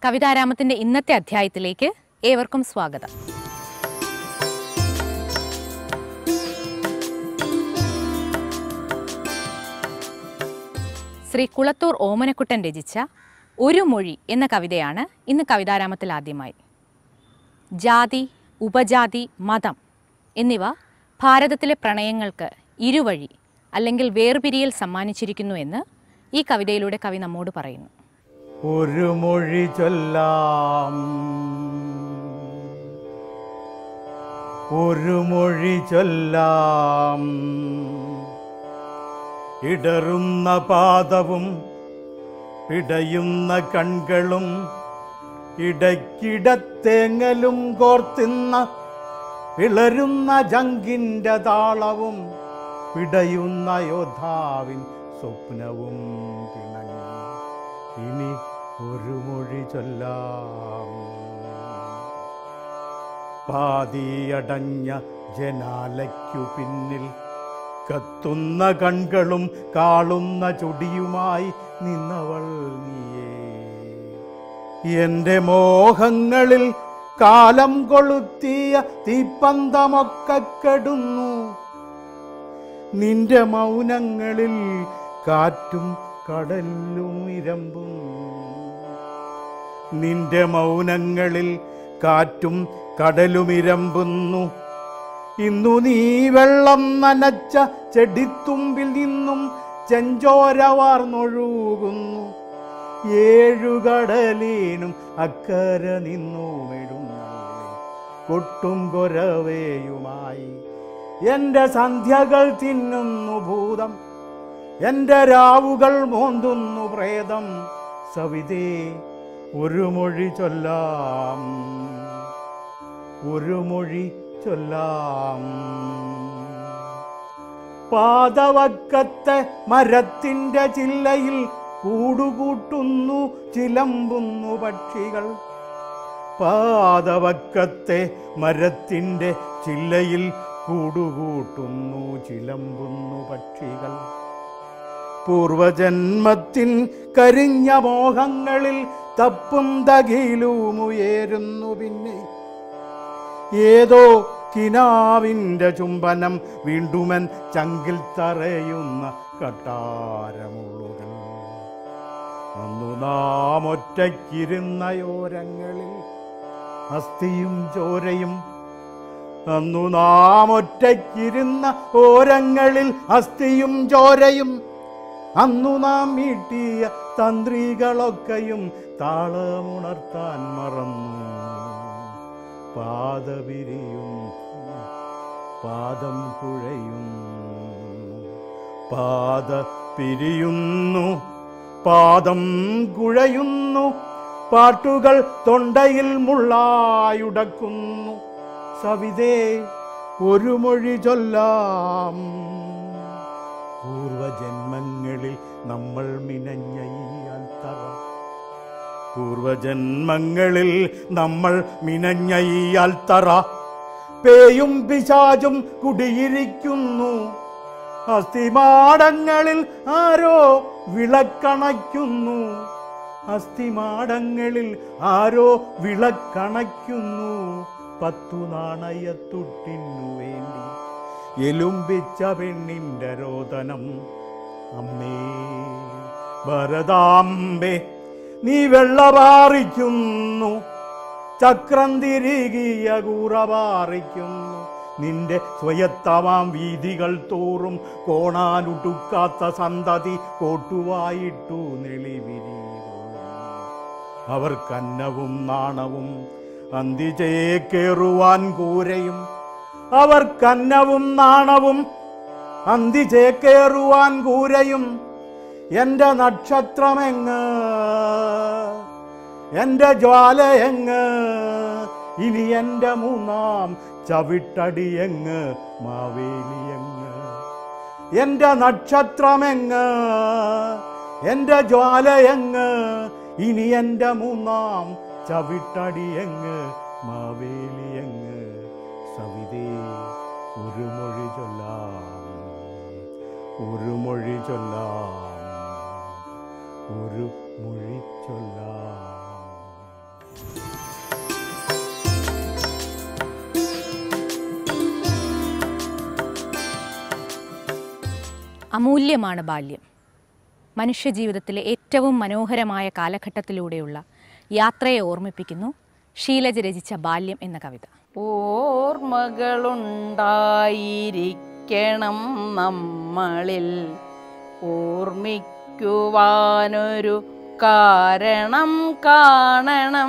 കവിതാരാമത്തിന്റെ ഇന്നത്തെ അധ്യായത്തിലേക്ക് ഏവർക്കും സ്വാഗതം ശ്രീ കുളത്തൂർ ഓമനക്കുട്ടൻ രചിച്ച ഒരു മൊഴി എന്ന കവിതയാണ് ഇന്ന് കവിതാരാമത്തിൽ ആദ്യമായി ജാതി ഉപജാതി മതം എന്നിവ ഭാരതത്തിലെ പ്രണയങ്ങൾക്ക് ഇരുവഴി അല്ലെങ്കിൽ വേർപിരിയൽ സമ്മാനിച്ചിരിക്കുന്നു എന്ന് ഈ കവിതയിലൂടെ കവി നമ്മോട് പറയുന്നു ഒരു മൊഴി ചൊല്ലാം ഒരു മൊഴി ചൊല്ലാം ഇടറുന്ന പാദവും പിടയുന്ന കൺകളും ഇടയ്ക്കിടത്തേങ്ങലും കോർത്തുന്ന പിളരുന്ന ജങ്കിൻ്റെ താളവും പിടയുന്ന യോദ്ധാവിൻ സ്വപ്നവും പിണങ്ങി ഇനി ഒരു മൊഴി ചൊല്ലാം പാതിയടഞ്ഞ ജനാലയ്ക്കു പിന്നിൽ കത്തുന്ന കൺകളും കാളുന്ന ചൊടിയുമായി നിന്നവൾ നീയേ എന്റെ മോഹങ്ങളിൽ കാലം കൊളുത്തിയ തീപ്പന്തമൊക്കെ കെടുന്നു നിന്റെ മൗനങ്ങളിൽ കാറ്റും കടലും ഇരമ്പും നിന്റെ മൗനങ്ങളിൽ കാറ്റും കടലും ഇരമ്പുന്നു ഇന്നു നീ വെള്ളം നനച്ച ചെടിത്തുമ്പിൽ നിന്നും ചെഞ്ചോര വാർന്നൊഴുകുന്നു ഏഴുകടലിനും അക്കര നിന്നു മെഴുന്നള്ളി കൊട്ടും കൊരവേയുമായി എന്റെ സന്ധ്യകൾ തിന്നുന്നു ഭൂതം എന്റെ രാവുകൾ മോന്തുന്നു പ്രേതം സവിതേ ഒരു മൊഴി ചൊല്ലാം ഒരു മൊഴി ചൊല്ലാം പാതവക്കത്തെ മരത്തിന്റെ ചില്ലയിൽ കൂടുകൂട്ടുന്നു ചിലമ്പുന്നു പക്ഷികൾ പാതവക്കത്തെ മരത്തിന്റെ ചില്ലയിൽ കൂടുകൂട്ടുന്നു ചിലമ്പുന്നു പക്ഷികൾ പൂർവജന്മത്തിൻ കരിഞ്ഞ മോഹങ്ങളിൽ തപ്പും തകിലുമുയരുന്നു പിന്നെ ഏതോ കിനാവിൻ്റെ ചുംബനം വീണ്ടുമൻ ചങ്കിൽ തറയുന്ന കട്ടാരമുള്ളുകൾ അന്നു നാം ഒറ്റയ്ക്കിരുന്നയോരങ്ങളിൽ അസ്ഥിയും ചോരയും അന്നു നാം ഒറ്റയ്ക്കിരുന്ന ഓരങ്ങളിൽ അസ്ഥിയും ചോരയും അന്നു നാം മീട്ടിയ തന്ത്രികളൊക്കെയും താളമുണർത്താൻ മറന്നു പാദപിരിയും പാദം കുഴയുന്നു പാദ പിരിയുന്നു പാദം കുഴയുന്നു പാട്ടുകൾ തൊണ്ടയിൽ മുള്ളായുടക്കുന്നു സവിതേ ഒരു മൊഴി ചൊല്ലാം പൂർവജന്മങ്ങളിൽ നമ്മൾ മിനഞ്ഞ ഈ അൽത്തറ പൂർവജന്മങ്ങളിൽ നമ്മൾ മിനഞ്ഞ ഈ അൽത്തറ പേയും പിശാചും കുടിയിരിക്കുന്നു അസ്ഥിമാടങ്ങളിൽ ആരോ വിളക്കണയ്ക്കുന്നു അസ്ഥിമാടങ്ങളിൽ ആരോ വിളക്കണയ്ക്കുന്നു പത്തു നാണയത്തുട്ടിനു വേണ്ടി എലുമ്പിച്ച പെണ്ണിന്റെ രോദനം അമ്മേ ഭരതാംബെ നീ വെള്ളപാറിക്കുന്നു ചക്രം തിരികിയ കൂറപാറിക്കുന്നു നിന്റെ സ്വയത്തമാം വീതികൾ തോറും കോണാനുടുക്കാത്ത സന്തതി കോട്ടുവായിട്ടു നെളിവിരികൊള്ളുന്നു അവർ കന്നവും നാണവും അന്തിചേക്കേറുവാൻ കൂരയും അവർ കന്നവും നാണവും അന്തിചേക്കേറുവാൻ കൂരയും എൻ്റെ നക്ഷത്രമെങ്ങ് എൻ്റെ ജ്വാലയെങ്ങ് ഇനി എൻ്റെ മൂന്നാം ചവിട്ടടിയെങ്ങ് മാവേലിയെങ്ങ് എൻ്റെ നക്ഷത്രമെങ്ങ് എൻ്റെ ജ്വാലയെങ്ങ് ഇനി എൻ്റെ മൂന്നാം ചവിട്ടടിയെങ്ങ് മാവേലിയെങ്ങ് സവിതേ ഒരു മൊഴി ചൊല്ലാം ഒരു മൊഴി ചൊല്ലാം ഒരു മൊഴി ചൊല്ലാം അമൂല്യമാണ് ബാല്യം മനുഷ്യജീവിതത്തിലെ ഏറ്റവും മനോഹരമായ കാലഘട്ടത്തിലൂടെയുള്ള യാത്രയെ ഓർമ്മിപ്പിക്കുന്നു ഷീലജ രചിച്ച ബാല്യം എന്ന കവിത ഓർമ്മകളുണ്ടായിരിക്കണം നമ്മളിൽ ഓർമ്മിക്കുവാനൊരു കാരണം കാണണം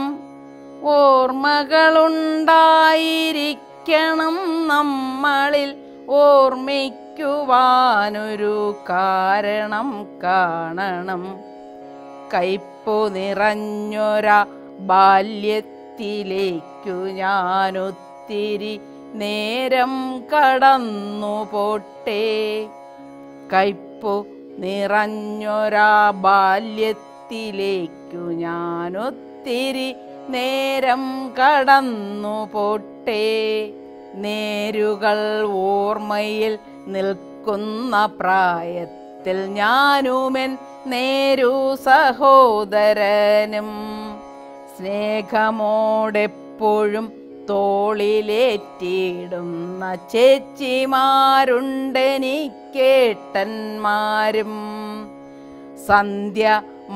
ഓർമ്മകളുണ്ടായിരിക്കണം നമ്മളിൽ ഓർമ്മിക്കുവാനൊരു കാരണം കാണണം കയ്പു നിറഞ്ഞൊര ബാല്യത്തിലേക്കു ഞാനൊത്തിരി നേരം കടന്നു പോട്ടെ കയ്പു നിറഞ്ഞൊരാ ബാല്യത്തിലേക്കു ഞാനൊത്തിരി നേരം കടന്നു പോട്ടെ നേരുകൾ ഓർമ്മയിൽ നിൽക്കുന്ന പ്രായത്തിൽ ഞാനുമെൻ നേരു സഹോദരനും സ്നേഹമോടെപ്പോഴും തോളിലേറ്റിടുന്ന ചേച്ചിമാരുണ്ടെനിക്കേട്ടന്മാരും സന്ധ്യ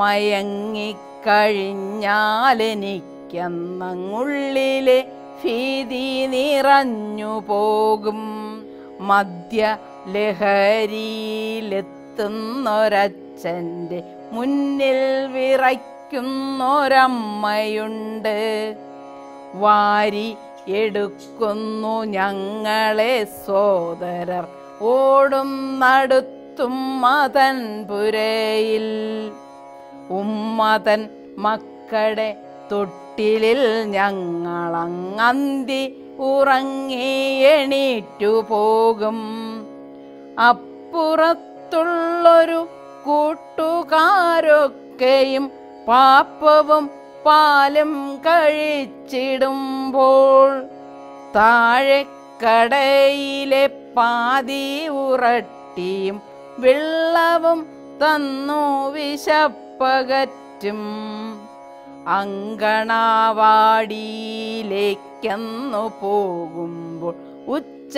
മയങ്ങിക്കഴിഞ്ഞാലെനിക്കന്നുള്ളിലെ ഭീതി നിറഞ്ഞു പോകും മദ്യ ലഹരിയിലെത്തുന്നൊരച്ഛൻ്റെ മുന്നിൽ വിറയ്ക്കുന്നൊരമ്മയുണ്ട് വാരി എടുക്കുന്നു ഞങ്ങളെ സോദരർ ഓടും നടുത്തും മതൻ പുരയിൽ ഉമ്മതൻ മക്കളുടെ തൊട്ടിലിൽ ഞങ്ങളങ്ങന്തി ഉറങ്ങി എണീറ്റു പോകും അപ്പുറത്തുള്ളൊരു കൂട്ടുകാരൊക്കെയും പാപ്പവും പാലും കഴിച്ചിടുമ്പോൾ താഴെ കടയിലെ പാതി ഉറട്ടിയും വെള്ളവും തന്നു വിശപ്പകറ്റും അങ്കണവാടിയിലേക്കെന്നു പോകുമ്പോൾ ഉച്ച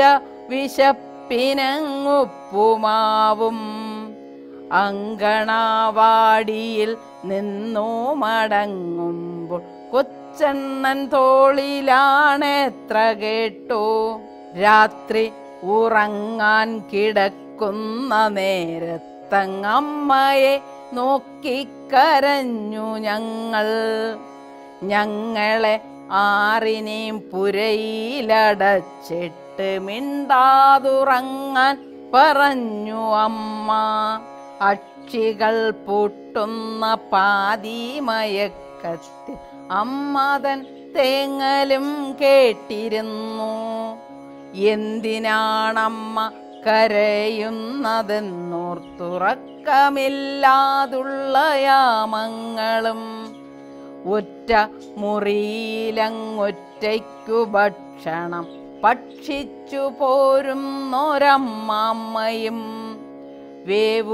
വിശപ്പിനങ്ങുപ്പുമാവും അങ്കണവാടിയിൽ നിന്നു മടങ്ങുമ്പോൾ കൊച്ചണ്ണൻ തോളിലാണെത്ര കേട്ടു രാത്രി ഉറങ്ങാൻ കിടക്കുന്ന നേരത്തങ്ങമ്മയെ നോക്കിക്കരഞ്ഞു ഞങ്ങൾ ഞങ്ങളെ ആറിനെയും പുരയിലടച്ചിട്ട് മിണ്ടാതുറങ്ങാൻ പറഞ്ഞു അമ്മ അക്ഷികൾ പൂട്ടുന്ന പാതിമയക്കത്തിൽ അമ്മതൻ തേങ്ങലും കേട്ടിരുന്നു എന്തിനാണമ്മ കരയുന്നതെന്നോർത്തുറക്കമില്ലാതുള്ള യാമങ്ങളും ഒറ്റ മുറിയിലങ്ങൊറ്റയ്ക്കു ഭക്ഷണം ഭക്ഷിച്ചു പോരുന്നൊരമ്മയും വേവു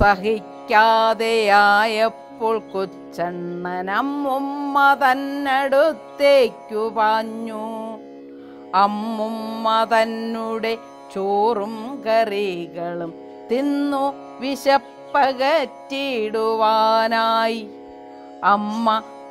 സഹിക്കാതെയായപ്പോൾ കൊച്ചണ്ണനമ്മുമ്മ തന്നടുത്തേക്കു പാഞ്ഞു അമ്മുമ്മ തന്നെ ചോറും കറികളും തിന്നു വിശപ്പകറ്റിടുവാനായി അമ്മ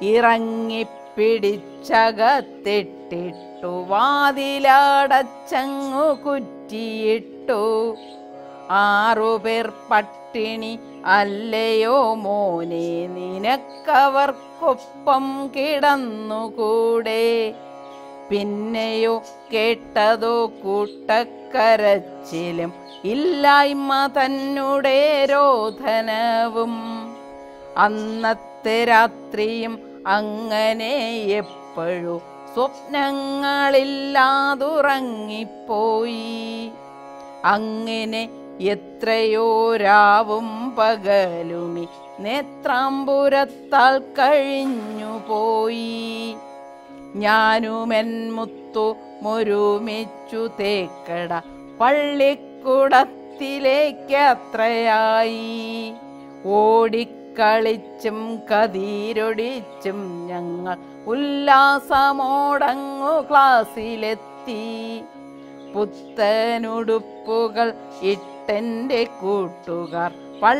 ഇറങ്ങിപ്പിടിച്ചകത്തിട്ടിട്ടു വാതിലടച്ചങ്ങു കുറ്റിയിട്ടു ആറുപേർ പട്ടിണി അല്ലയോ മോനെ നിനക്കവർക്കൊപ്പം കിടന്നുകൂടെ പിന്നെയോ കേട്ടതോ കൂട്ടക്കരച്ചിലും ഇല്ലായ്മ തന്നെ രോധനവും അന്നത്തെ രാത്രിയും അങ്ങനെ എപ്പോഴോ സ്വപ്നങ്ങളില്ലാതുറങ്ങിപ്പോയി അങ്ങനെ എത്രയോ രാവും പകലുമി നേത്രാമ്പുരത്താൽ കഴിഞ്ഞു പോയി ഞാനുമെൻ മുത്തു മൊരുമിച്ചു തേക്കട പള്ളിക്കുടത്തിലേക്ക് അത്രയായി ഓടിക്കളിക്കുന്ന ഓടിക്കളിച്ചും കതിരൊടിച്ചും ഞങ്ങൾ ഉല്ലാസമോടങ്ങു ക്ലാസ്സിലെത്തി പുത്തനുടുപ്പുകൾ ഇട്ടെൻ്റെ കൂട്ടുകാർ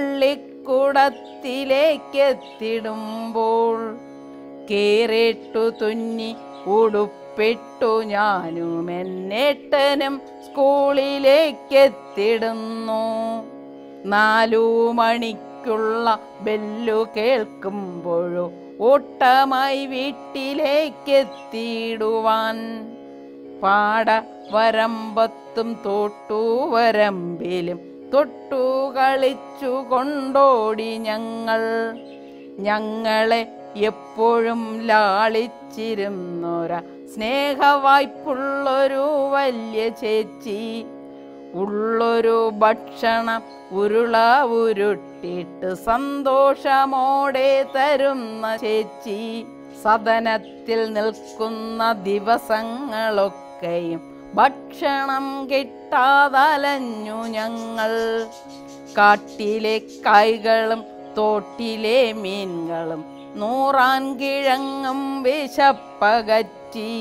പള്ളിക്കൂടത്തിലേക്കെത്തിടുമ്പോൾ കേറിട്ടു തുന്നി ഉടുപ്പിട്ടു ഞാനും എന്നേട്ടനും സ്കൂളിലേക്കെത്തിടുന്നു നാലു മണിക്കുള്ള ബെല്ലു കേൾക്കുമ്പോഴോ ഓട്ടമായി വീട്ടിലേക്കെത്തിയിടുവാൻ പാട വരമ്പത്തും തോട്ടുവരമ്പിലും തൊട്ടു കളിച്ചു കൊണ്ടോടി ഞങ്ങൾ ഞങ്ങളെ എപ്പോഴും ലാളിച്ചിരുന്നൊര സ്നേഹവായ്പുള്ളൊരു വലിയ ചേച്ചി ഉള്ളൊരു ഭക്ഷണം ഉരുള ഉരുട്ടിട്ട് സന്തോഷമോടെ തരുന്ന ചേച്ചി സദനത്തിൽ നിൽക്കുന്ന ദിവസങ്ങളൊക്കെയും ഭക്ഷണം കിട്ടാതലഞ്ഞു ഞങ്ങൾ കാട്ടിലെ കായ്കളും തോട്ടിലെ മീൻകളും നൂറാൻ കിഴങ്ങും വിശപ്പകറ്റി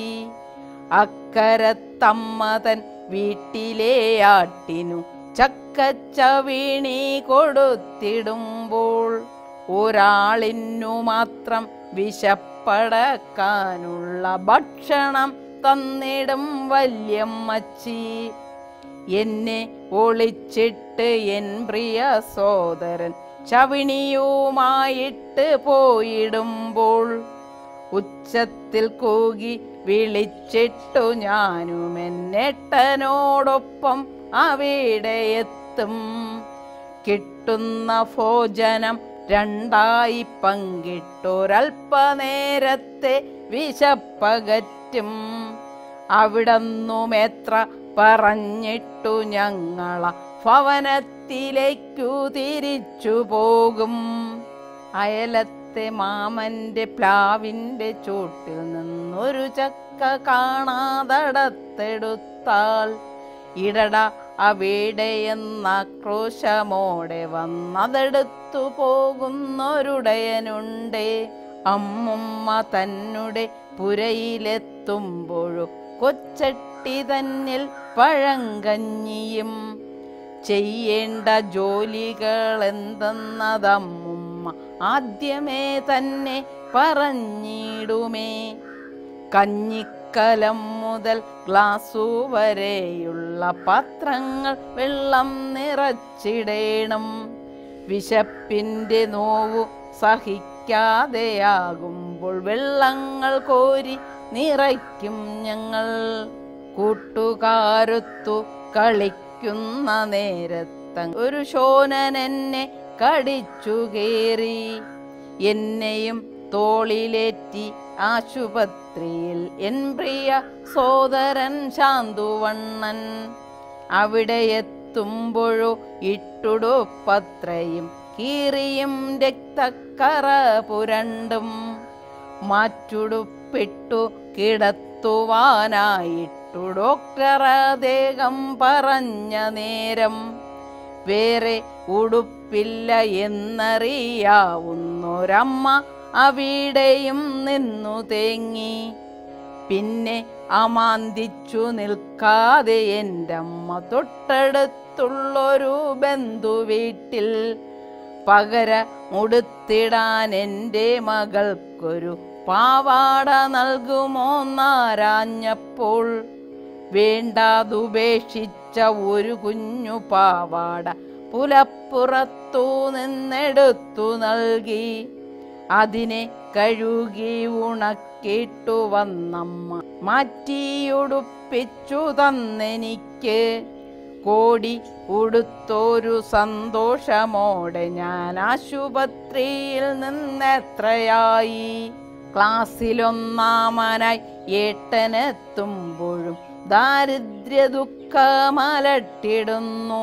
അക്കരത്തമ്മതൻ വീട്ടിലെ ആട്ടിനു ചക്കച്ചവീണി കൊടുത്തിടുമ്പോൾ ഒരാളിനു മാത്രം വിശപ്പടക്കാനുള്ള ഭക്ഷണം തന്നിടും വല്യമ്മച്ചി എന്നെ ഒളിച്ചിട്ട് എൻ പ്രിയ സോദരൻ ചവിണിയുമായിട്ട് പോയിടുമ്പോൾ ഉച്ചത്തിൽ കൂകി വിളിച്ചിട്ടു ഞാനും എന്നെട്ടനോടൊപ്പം അവിടെ എത്തും കിട്ടുന്ന ഭോജനം രണ്ടായി പങ്കിട്ടൊരൽപ്പനേരത്തെ വിശപ്പകറ്റും അവിടന്നും എത്ര പറഞ്ഞിട്ടു ഞങ്ങള ഭവനത്തിലേക്കു തിരിച്ചു പോകും അയലത്തെ മാമന്റെ പ്ലാവിന്റെ ചോട്ടിൽ നിന്നൊരു ചക്ക കാണാതടത്തെടുത്താൽ ഇടട അവിടെ എന്നാക്രോശമോടെ വന്നതെടുത്തു പോകുന്നൊരുടയനുണ്ടേ അമ്മുമ്മ തന്നെ പുരയിലെത്തുമ്പോഴോ കൊച്ചട്ടി തന്നിൽ പഴങ്കഞ്ഞിയും ചെയ്യേണ്ട ജോലികൾ എന്തെന്നതമ്മുമ്മ ആദ്യമേ തന്നെ പറഞ്ഞിടുമേ കഞ്ഞിക്കലം മുതൽ ഗ്ലാസു വരെയുള്ള പാത്രങ്ങൾ വെള്ളം നിറച്ചിടേണം വിശപ്പിൻ്റെ നോവു സഹിക്കാതെയാകുമ്പോൾ വെള്ളങ്ങൾ കോരി നിറയ്ക്കും ഞങ്ങൾ കൂട്ടുകാരൊത്തു കളിക്കുന്ന നേരത്ത ഒരു ശോനൻ എന്നെ കടിച്ചു കയറി എന്നെയും തോളിലേറ്റി ആശുപത്രിയിൽ എൻ പ്രിയ സോദരൻ ശാന്തുവണ്ണൻ അവിടെ എത്തുമ്പോഴോ ഇട്ടുടുപ്പത്രയും കീറിയും രക്തക്കറ പുരണ്ടും മാറ്റുടുപ്പിട്ടു കിടത്തുവാനായിട്ടു ഡോക്ടർ അദ്ദേഹം പറഞ്ഞ നേരം വേറെ ഉടുപ്പില്ല എന്നറിയാവുന്നൊരമ്മ അവിടെയും നിന്നു തേങ്ങി പിന്നെ അമാന്തിച്ചു നിൽക്കാതെ എൻ്റെ അമ്മ തൊട്ടടുത്തുള്ളൊരു ബന്ധു വീട്ടിൽ പകര മുടുത്തിടാൻ എൻ്റെ മകൾക്കൊരു പാവാട നൽകുമോന്നാരാഞ്ഞപ്പോൾ വേണ്ടാതുപേക്ഷിച്ച ഒരു കുഞ്ഞു പാവാട പുലപ്പുറത്തു നിന്നെടുത്തു നൽകി അതിനെ കഴുകി ഉണക്കിട്ടു വന്നമ്മ മാറ്റിയുടുപ്പിച്ചു തന്നെനിക്ക് കോടി ഉടുത്തൊരു സന്തോഷമോടെ ഞാൻ ആശുപത്രിയിൽ നിന്നെത്രയായി ക്ലാസ്സിലൊന്നാമനായി ഏട്ടനെത്തുമ്പോഴും ദാരിദ്ര്യ ദുഃഖമലട്ടിടുന്നു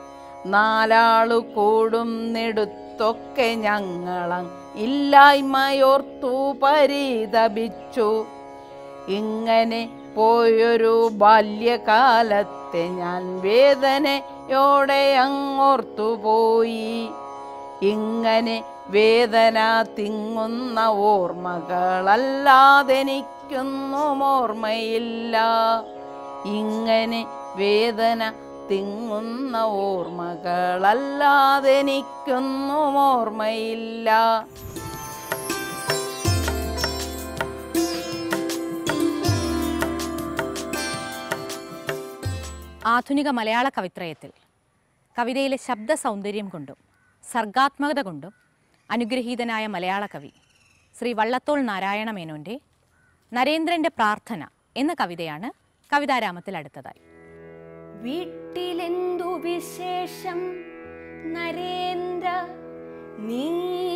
നാലാളു കൂടുന്നിടുത്തൊക്കെ ഞങ്ങളങ് ഇല്ലായ്മയോർത്തു പരിതപിച്ചു ഇങ്ങനെ പോയൊരു ബാല്യകാലത്തെ ഞാൻ വേദനയോടെ അങ്ങോർത്തു പോയി ഇങ്ങനെ വേദന തിങ്ങുന്ന ഓർമ്മകളല്ലാതെനിക്കൊന്നും ഓർമ്മയില്ല ഇങ്ങനെ വേദന തിങ്ങുന്ന ഓർമ്മകളല്ലാതെനിക്കൊന്നും ഓർമ്മയില്ല ആധുനിക മലയാള കവിത്രയത്തിൽ കവിതയിലെ ശബ്ദ സൗന്ദര്യം കൊണ്ടും സർഗാത്മകത കൊണ്ടും അനുഗ്രഹീതനായ മലയാള കവി ശ്രീ വള്ളത്തോൾ നാരായണ മേനോൻ്റെ നരേന്ദ്രൻ്റെ പ്രാർത്ഥന എന്ന കവിതയാണ് കവിതാരാമത്തിൽ അടുത്തതായി വീട്ടിലെന്തു വിശേഷം നരേന്ദ്ര നീ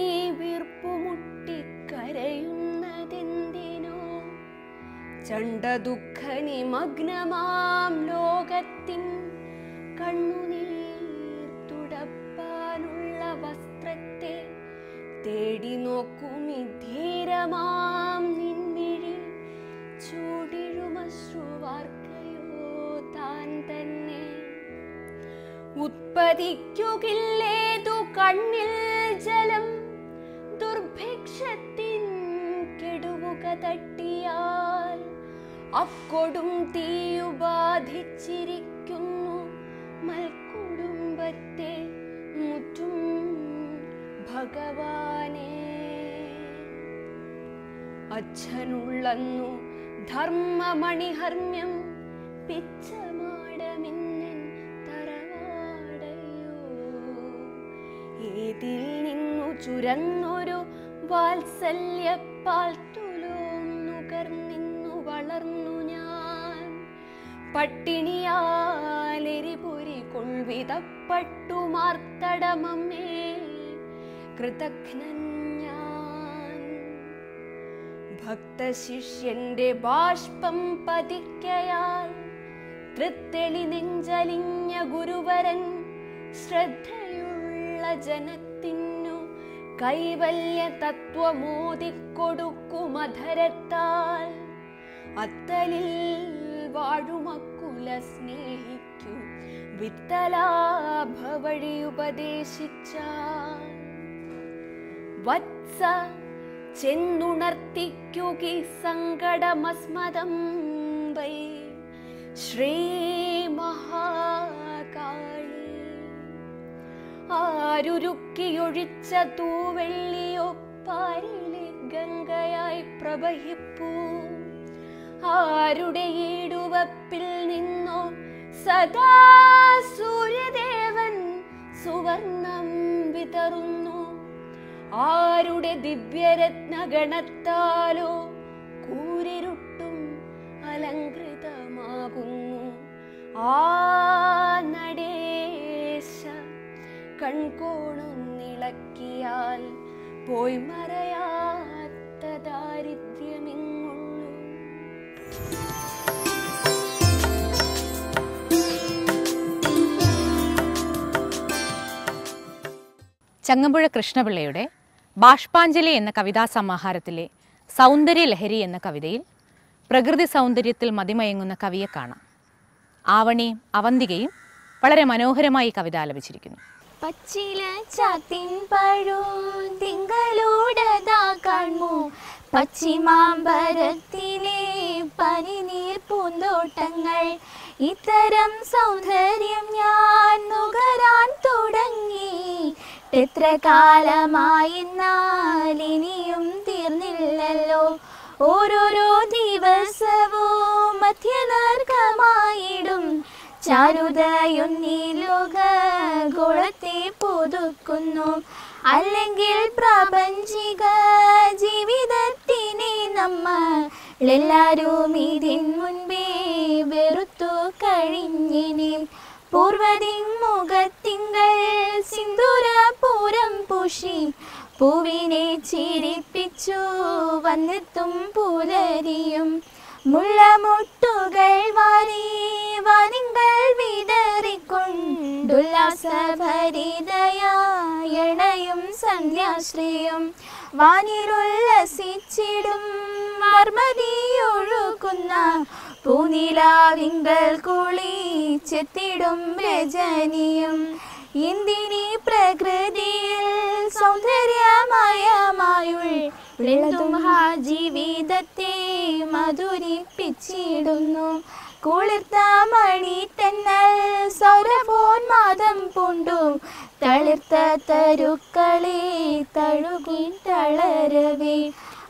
വീർപ്പുമുട്ടിക്കരയുന്നതെന്തിനോ ചണ്ട ദുഃഖ നിമഗ്നമാം ലോകത്തിൻ കണ്ണുനീർ തുടപ്പാനുള്ള വസ്ത്രത്തെ തേടി നോക്കുമി ധീരമാം നിൻമിഴി ചൂടിഴുമശ്രുവാർക്കയോ താൻ തന്നെ ഉത്പതിക്കുകില്ലേതു കണ്ണിൽ ജലം ദുർഭിക്ഷത്തിൻ കെടുവുക തട്ടിയാൽ അക്കൊടും തീയുബാധിച്ചിരിക്കുന്നു മൽക്കുടുംബത്തെ മുറ്റും ഭഗവാനേ അച്ഛനുള്ളന്നു ധർമ്മമണിഹർമ്മ്യം പിച്ചമാടമിന്നൻ തറവാടയോ ഏതിൽ നിന്നു ചുരന്നൊരു വാത്സല്യപ്പാൽ തുലോം നുകർന്നിന്നു വളർന്നു ഞാൻ പട്ടിണിയാലെരിപൊരി കൊൾവിതപ്പെട്ടു മാർത്തടമമ്മേ കൃതഘ്നൻ ഞാൻ ഭക്തശിഷ്യന്റെ ബാഷ്പം പതിക്കയാൽ തൃത്തെളി നെഞ്ചലിഞ്ഞ ഗുരുവരൻ ശ്രദ്ധയുള്ള ജനത്തിനു കൈവല്യ തത്വമോദിക്കൊടുക്കുമധരത്താൽ അത്തലിൽ വാഴുമക്കുല സ്നേഹിക്കൂ വിത്തലാഭ വഴി ഉപദേശിച്ചാൽ വത്സ ചെന്നുണർത്തിക്കുകി സങ്കടമസ്മദം വൈ ശ്രീ മഹാകാളി ആരുരുക്കിയൊഴിച്ച തൂവെള്ളിയോ പാരിലെ ഗംഗയായി പ്രവഹിപ്പൂ ആരുടെ ഈടുവപ്പിൽ നിന്നോ സദാ സൂര്യദേവൻ സുവർണം വിതറുന്നു ആരുടെ ദിവ്യരത്നഗണത്താലോ കൂരിരുട്ടും അലങ്കൃതമാകുന്നു ആ നടേശ കൺകോണൊന്നിളക്കിയാൽ പോയി മറയാത്ത ദാരിദ്ര്യമിങ്ങുള്ളൂ ചങ്ങമ്പുഴ കൃഷ്ണപിള്ളയുടെ ബാഷ്പാഞ്ജലി എന്ന കവിതാ സമാഹാരത്തിലെ സൗന്ദര്യലഹരി എന്ന കവിതയിൽ പ്രകൃതി സൗന്ദര്യത്തിൽ മതിമയങ്ങുന്ന കവിയെ കാണാം ആവണിയും അവന്തികയും വളരെ മനോഹരമായി കവിത ആലപിച്ചിരിക്കുന്നു പച്ചില ചാത്തിൻ പഴവും തിങ്കളൂടതാ കാൺമു പശ്ചിമാമ്പരത്തിലെ പനിനീർ പൂന്തോട്ടങ്ങൾ ഇത്തരം സൗന്ദര്യം ഞാൻ നുകരാൻ തുടങ്ങി എത്ര കാലമായെന്നാൽ ഇനിയും തീർന്നില്ലല്ലോ ഓരോരോ ദിവസവും മധ്യനർഗമായിടും ചാരുതയൊന്നീ ലോക ഗോളത്തെ പുതുക്കുന്നു അല്ലെങ്കിൽ പ്രാപഞ്ചിക ജീവിതത്തിനെ നമ്മൾ എല്ലാരും ഇതിൻ മുൻപേ വെറുത്തു കഴിഞ്ഞിനി പൂർവതിൻ മുഖത്തിങ്കൾ സിന്ദൂര പൂരം പൂശി പൂവിനെ ചിരിപ്പിച്ചു വന്നെത്തും പുലരിയും മുള്ളമുട്ടുകൾ വാരി വാനിങ്ങൾ വിതറിക്കൊണ്ടുല്ലാസഭരിതയായണയും സന്ധ്യാശ്രീയും വാനിലുല്ലസിച്ചിടും മർമതിയൊഴുകുന്ന പൂനിലാവിങ്കൾ കുളിച്ചെത്തിടും രജനിയും എന്തിനീ പ്രകൃതിയിൽ സൗന്ദര്യമയമായുള്ളതും ഹാ ജീവിതത്തെ മധുരിപ്പിച്ചിടുന്നു കുളിർത്ത മണി തെന്നൽ സൗരഭോന്മാദം പൂണ്ടു തളിർത്ത തരുക്കളെ തഴുകി തളരവേ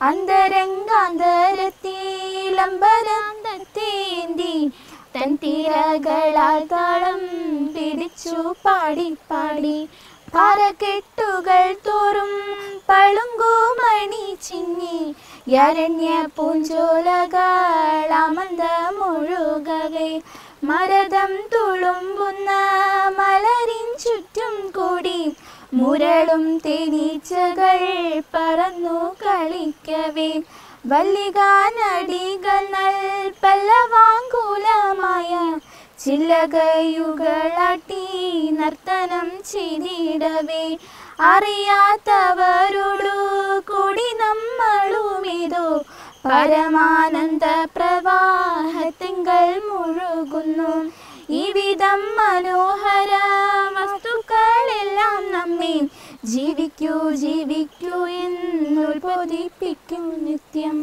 അന്തരംഗാന്തരത്തിലംബരാന്തത്തേന്തി തൻ തിരകളാൽ താളം പിടിച്ചു പാടി പാടി പാറക്കെട്ടുകൾ തോറും പളുങ്കുമണി ചിന്നി യരണ്യ പൂഞ്ചോലകൾ അമന്ത മുഴുകവേ മരതം തുളുമ്പുന്ന മലരിൻ ചുറ്റും കൂടി മുരളും തേനീച്ചകൾ പറന്നു കളിക്കവേ വല്ലികാനടികൾ പല്ലവാങ്കുലമായ ചില്ലകയുകളാട്ടി നർത്തനം ചെയ്തിടവേ അറിയാത്തവരോടു കൂടി നമ്മളുമേതോ പരമാനന്ദ പ്രവാഹത്തിങ്കൾ മുഴുകുന്നു ഈ വിധം മനോഹര വസ്തുക്കളെല്ലാം നമ്മെ ജീവിക്കൂ ജീവിക്കൂ എന്നുത്ബോധിപ്പിക്കും നിത്യം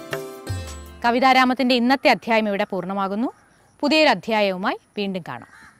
കവിതാരാമത്തിൻ്റെ ഇന്നത്തെ അധ്യായം ഇവിടെ പൂർണ്ണമാകുന്നു പുതിയൊരു അധ്യായവുമായി വീണ്ടും കാണാം